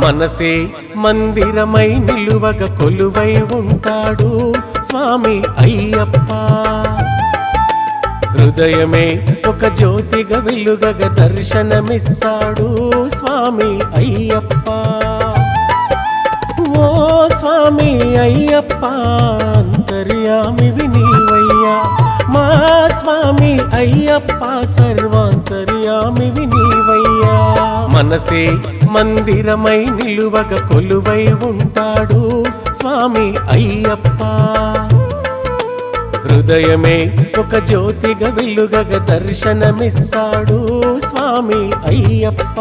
మనసే మందిరమై నిలువగ కొలువై ఉంటాడు స్వామి అయ్యప్ప హృదయమే ఒక జ్యోతిగా వెలుగగ దర్శనమిస్తాడు స్వామి అయ్యప్ప ఓ స్వామి అయ్యప్ప అంతర్యామి వినీవయ్యా మా స్వామి అయ్యప్ప సర్వాంతర్యామి వినీవయ్యా మనసే మందిరమై నిలువగ కొలువై ఉంటాడు స్వామి అయ్యప్ప హృదయమే ఒక జ్యోతిగా వెలుగగ దర్శనమిస్తాడు స్వామి అయ్యప్ప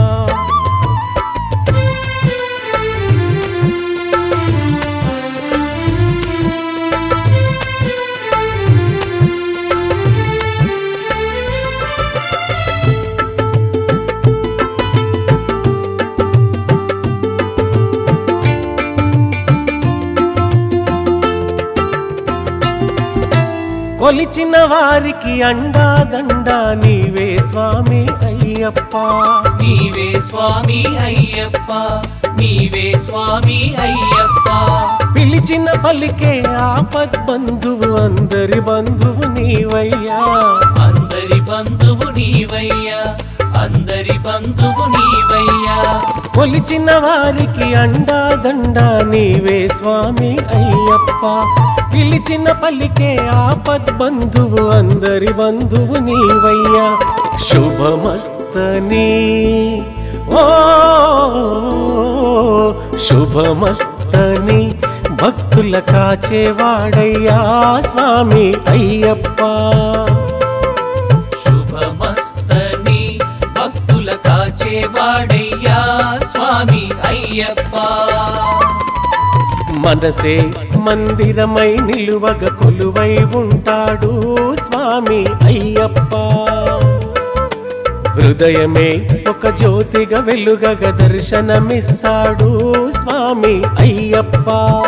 కొలిచిన వారికి అండా దండా నీవే స్వామి అయ్యప్ప నీవే స్వామి అయ్యప్ప నీవే స్వామి అయ్యప్ప పిలిచిన పలికే ఆపద్ బంధువు అందరి బంధువు నీవయ్యా అందరి బంధువు నీవయ్యా అందరి బంధువు నీవయ్యా కొలిచిన వారికి అండా దండా నీవే స్వామి అయ్యప్ప పిలిచిన పలికే ఆపద్ బంధువు అందరి బంధువు నీవయ్యా శుభమస్తని ఓ శుభమస్తని భక్తుల కాచేవాడయ్యా స్వామి అయ్యప్ప శుభమస్తని భక్తుల కాచేవాడయ్యా స్వామి అయ్యప్ప మనసే మందిరమై నిలువగ కొలువై ఉంటాడు స్వామి అయ్యప్ప హృదయమే ఒక జ్యోతిగా వెలుగగ దర్శనమిస్తాడు స్వామి అయ్యప్ప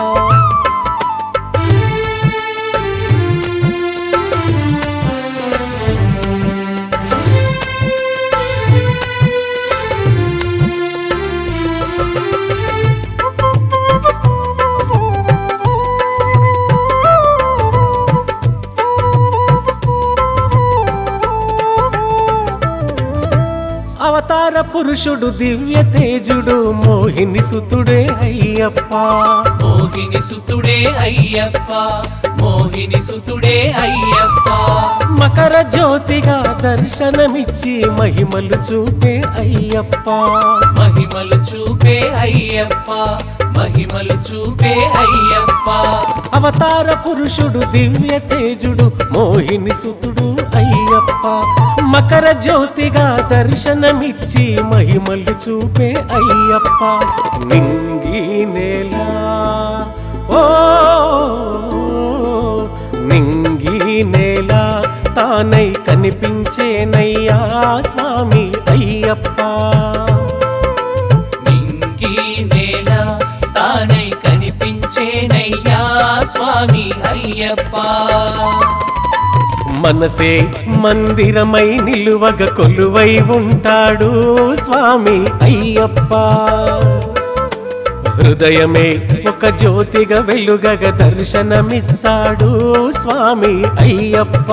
అవతార పురుషుడు దివ్య తేజుడు మోహిని సుతుడే అయ్యప్ప మోహిని సుతుడే అయ్యప్ప మోహిని సుతుడే అయ్యప్ప మకర జ్యోతిగా దర్శనమిచ్చి మహిమలు చూపే అయ్యప్ప మహిమలు చూపే అయ్యప్ప మహిమలు చూపే అయ్యప్ప అవతార పురుషుడు దివ్య తేజుడు మోహిని సుతుడు అయ్యప్ప మకర జ్యోతిగా దర్శనమిచ్చి మహిమలు చూపే అయ్యప్ప నింగి నేల ఓ నింగి నేల తానై కనిపించేనయ్యా స్వామి అయ్యప్ప నింగి నేల తానై కనిపించేనయ్యా స్వామి అయ్యప్ప మనసే మందిరమై నిలువగ కొలువై ఉంటాడు స్వామి అయ్యప్ప హృదయమే ఒక జ్యోతిగా వెలుగగ దర్శనమిస్తాడు స్వామి అయ్యప్ప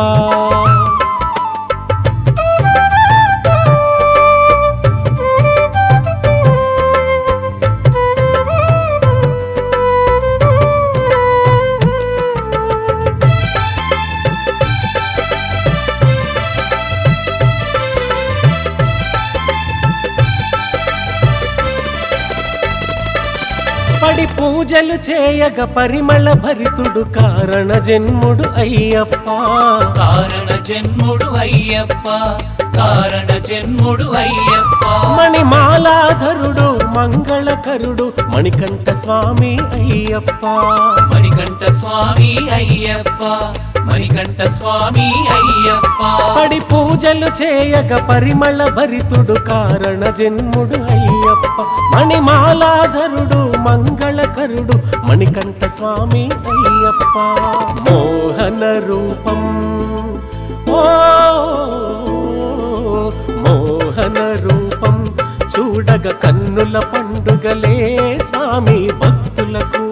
పడి పూజలు చేయగ పరిమళ భరితుడు కారణ జన్ముడు అయ్యప్ప కారణ జన్ముడు అయ్యప్ప కారణ జన్ముడు అయ్యప్ప మణిమాలాధరుడు మంగళకరుడు మణికంఠ స్వామి అయ్యప్ప మణికంఠ స్వామి అయ్యప్ప మణికంఠ స్వామి అయ్యప్ప పడి పూజలు చేయగ పరిమళ భరితుడు కారణ జన్ముడు అయ్యప్ప మణిమాలాధరుడు మంగళకరుడు మణికంఠ స్వామి అయ్యప్ప మోహన రూపం ఓ మోహన రూపం చూడగ కన్ను కన్నుల పండుగలే స్వామి భక్తులకు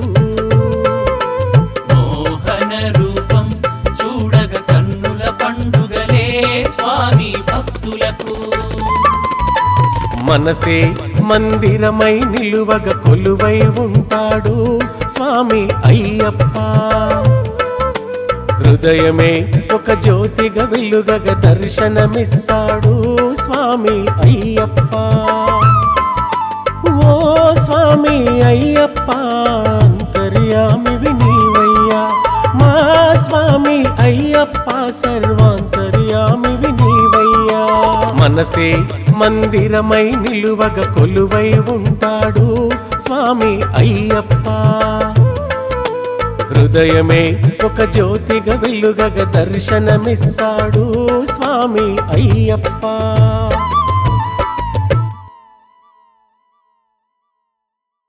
మోహన రూపం చూడగ కన్నుల పండుగలే స్వామి భక్తులకు మనసే మందిరమై నిలువగ కొలువై ఉంటాడు స్వామి అయ్యప్ప హృదయమే ఒక జ్యోతిగా వెలుగగ దర్శనమిస్తాడు స్వామి అయ్యప్ప ఓ స్వామి అయ్యప్ప అంతర్యామి నీవయ్యా మా స్వామి అయ్యప్ప సర్వాంతర్యామి నీవయ్యా మనసే మందిరమై నిలువగ కొలువై ఉంటాడు స్వామి అయ్యప్ప హృదయమే ఒక జ్యోతిగా వెలుగగ దర్శనమిస్తాడు స్వామి అయ్యప్ప